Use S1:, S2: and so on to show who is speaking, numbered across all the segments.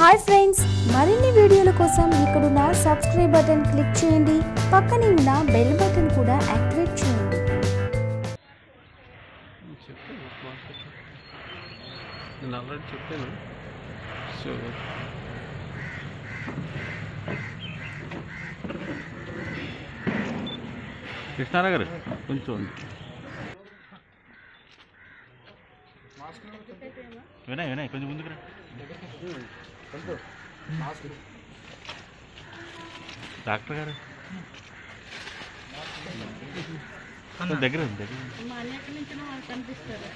S1: Hi friends మరిన్ని వీడియోల కోసం ఇక్కడున్న సబ్స్క్రైబ్ బటన్ క్లిక్ చేయండి పక్కనే ఉన్న బెల్ బటన్ కూడా యాక్టివేట్ చేయండి
S2: చెప్పాను మార్కెట్లో నేను ఆల్రెడీ చెప్పాను సో కృష్ణారావు గారు కొంచెం ఉంది. వినయ్ వినయ్ కొంచెం ముందుకు రా డాక్టర్ గారు కొంచెం దగ్గర ఉంది, దగ్గర ఉంది.
S3: మా అన్నిటి నుంచి వాళ్ళు కనిపిస్తారు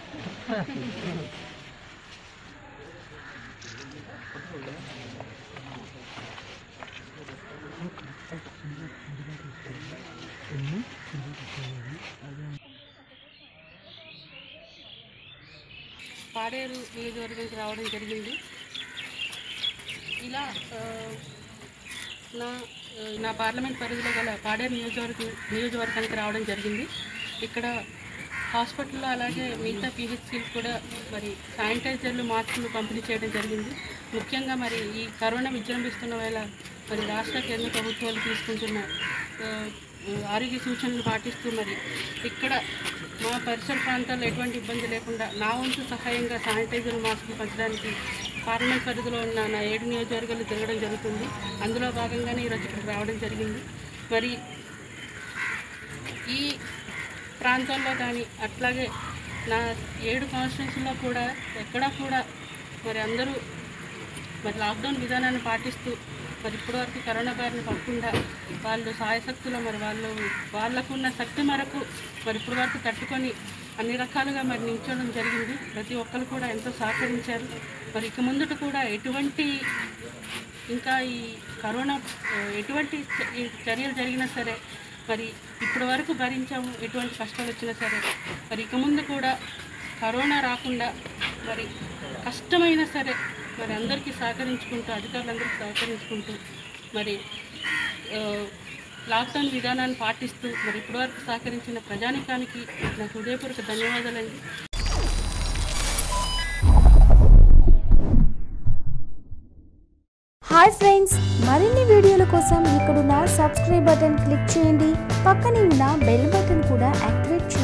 S3: పాడేరు నియోజకవర్గానికి రావడం జరిగింది ఇలా ఆ, నా ఆ, నా పార్లమెంట్ పరిధిలో గల పాడేరు నియోజకవర్గ నియోజకవర్గానికి రావడం జరిగింది ఇక్కడ హాస్పిటల్లో అలాగే మిగతా పిహెచ్సిలు కూడా మరి శానిటైజర్లు మాస్కులు పంపిణీ చేయడం జరిగింది ముఖ్యంగా మరి ఈ కరోనా విజృంభిస్తున్న వేళ మరి రాష్ట్ర కేంద్ర ప్రభుత్వాలు తీసుకుంటున్న ఆ, ఆరోగ్య సూచనలు పాటిస్తూ మరి ఇక్కడ మా పరిసర ప్రాంతాల్లో ఎటువంటి ఇబ్బంది లేకుండా నా వంతు సహాయంగా శానిటైజర్ మాస్కులు పంచడానికి పార్లమెంట్ పరిధిలో ఉన్న నా ఏడు నియోజకవర్గాలు తిరగడం జరుగుతుంది అందులో భాగంగానే ఈరోజు ఇక్కడికి రావడం జరిగింది మరి ఈ ప్రాంతాల్లో కానీ అట్లాగే నా ఏడు కాన్స్టిట్యూన్సీలో కూడా ఎక్కడా కూడా మరి అందరూ మరి లాక్డౌన్ విధానాన్ని పాటిస్తూ మరి ఇప్పటివరకు కరోనా బారిన పడకుండా వాళ్ళు సాయశక్తులు మరి వాళ్ళు వాళ్ళకున్న శక్తి మేరకు మరి ఇప్పటి వరకు తట్టుకొని అన్ని రకాలుగా మరి నిల్చోవడం జరిగింది ప్రతి ఒక్కరు కూడా ఎంతో సహకరించారు మరి ఇక ముందుట కూడా ఎటువంటి ఇంకా ఈ కరోనా ఆ, ఎటువంటి చ- ఈ చర్యలు జరిగినా సరే మరి ఇప్పటి వరకు భరించాము ఎటువంటి కష్టాలు వచ్చినా సరే మరి ఇక ముందు కూడా కరోనా రాకుండా మరి కష్టమైనా సరే మరి అందరికీ సహకరించుకుంటూ అధికారులందరికీ సహకరించుకుంటూ మరి ఆ, లాక్డౌన్ విధానాన్ని పాటిస్తూ మరి ఇప్పటివరకు సహకరించిన ప్రజానికానికి నా హృదయపూర్వక ధన్యవాదాలండి
S1: హాయ్ ఫ్రెండ్స్ మరిన్ని వీడియోల కోసం ఇక్కడున్న సబ్స్క్రైబ్ బటన్ క్లిక్ చేయండి పక్కనే ఉన్న బెల్ బటన్ కూడా యాక్టివేట్ చేయండి